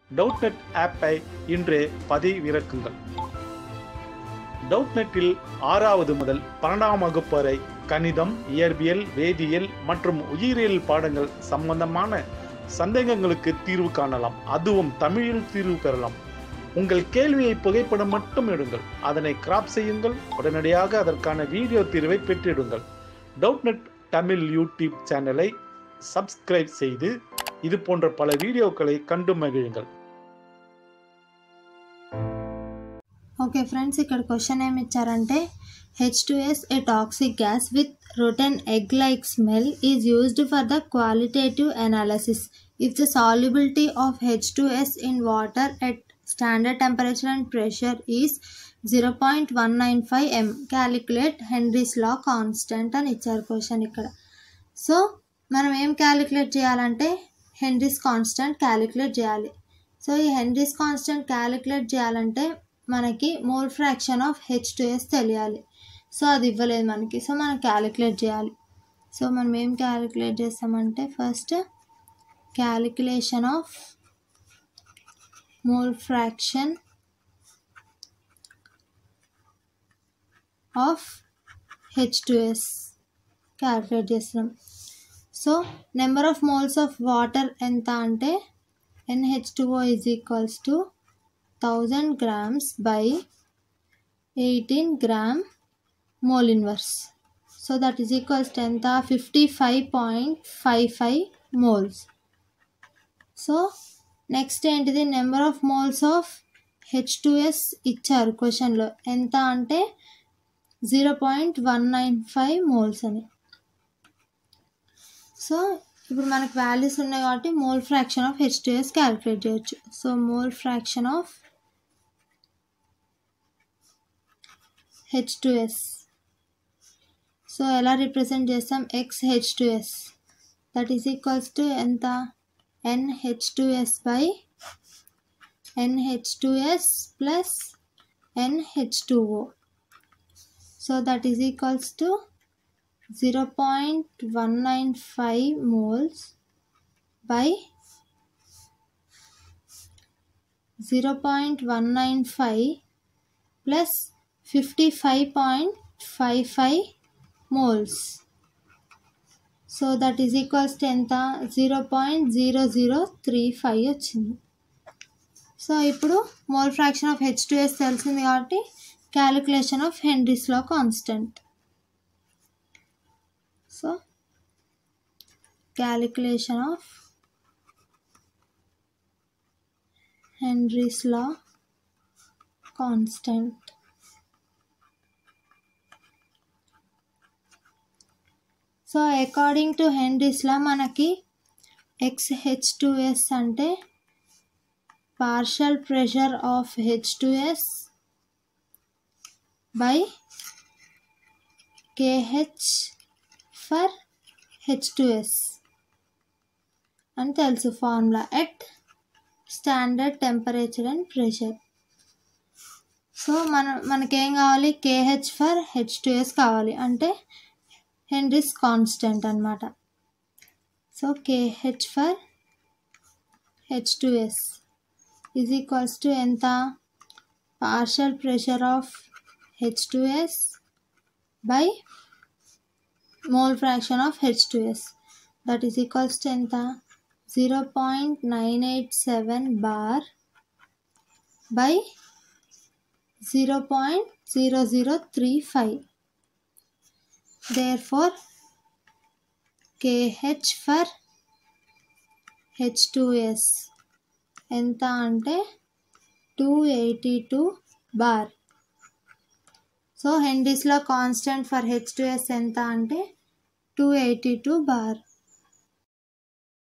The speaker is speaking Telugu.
டவுட் நெட் ஆப்பை இன்றே பதிவிறக்குங்கள் டவுட் நெட்டில் ஆறாவது முதல் பன்னெண்டாம் வகுப்பு வரை கணிதம் இயற்பியல் வேதியியல் மற்றும் உயிரியல் பாடங்கள் சம்பந்தமான சந்தேகங்களுக்கு தீர்வு காணலாம் அதுவும் தமிழில் தீர்வு பெறலாம் உங்கள் கேள்வியை புகைப்படம் மட்டும் எடுங்கள் அதனை கிராப் செய்யுங்கள் உடனடியாக அதற்கான வீடியோ தீர்வை பெற்றிடுங்கள் டவுட் நெட் தமிழ் யூடியூப் சேனலை சப்ஸ்கிரைப் செய்து இது போன்ற பல வீடியோக்களை కண்டு మగిழுங்கள் ఓకే ఫ్రెండ్స్ ఇక్కడ క్వశ్చన్ ఏమి ఇచ్చారంటే H two S a toxic gas with rotten egg like smell is used for the qualitative analysis if the solubility of H two S in water at standard temperature and pressure is zero point one nine five M calculate Henry's law constant అని ఇచ్చారు క్వశ్చన్ ఇక్కడ సో మనం ఏం క్యాలిక్యులేట్ చేయాలంటే హెన్రీస్ కాన్స్టెంట్ క్యాలిక్యులేట్ చేయాలి సో ఈ హెన్రీస్ కాన్స్టెంట్ క్యాలిక్యులేట్ చేయాలంటే మనకి mole fraction of H two S తెలియాలి సో అది ఇవ్వలేదు మనకి సో మనం క్యాలిక్యులేట్ చేయాలి సో మనం ఏం క్యాలిక్యులేట్ చేస్తామంటే first calculation of mole fraction of H two S calculate చేస్తున్నాం so number of moles of water ఎంత అంటే n H two O is equals to thousand grams by eighteen gram mole inverse so that is equals to ఎంత fifty five point five five moles so next ఏంటిది number of moles of H two S ఇచ్చారు క్వశ్చన్లో ఎంత అంటే zero point one nine five moles అని సో ఇప్పుడు మనకు వాల్యూస్ ఉన్నాయి కాబట్టి mole fraction of H two S calculate చేయొచ్చు so mole fraction of H two S so ఎలా రిప్రజెంట్ చేస్తాం X H two S that is equals to ఎంత n H two S by n H two S plus n H two O so that is equals to 0.195 moles by 0.195 plus 55.55 moles. So that is equals to ఎంత zero point zero zero three five వచ్చింది సో ఇప్పుడు mole fraction of H two S తెలిసింది కాబట్టి calculation of Henry's law constant so calculation of Henry's law constant so according to Henry's law మనకి ఎక్స్ హెచ్ టూ ఎస్ అంటే partial pressure of H two S by K H for H two S అని తెలుసు formula at standard temperature and pressure so మన మనకేం కావాలి K H for H two S కావాలి అంటే హెన్రీస్ కాన్స్టెంట్ అనమాట so K H for H two S is equals to ఎంత partial pressure of H two S by mole fraction of H2S that is equals to ఎంత 0.987 bar by 0.0035 therefore KH for H2S ఎంత అంటే two eighty two bar so హెన్రీస్లో constant for H two S ఎంత అంటే టూ ఎయిటీ టూ బార్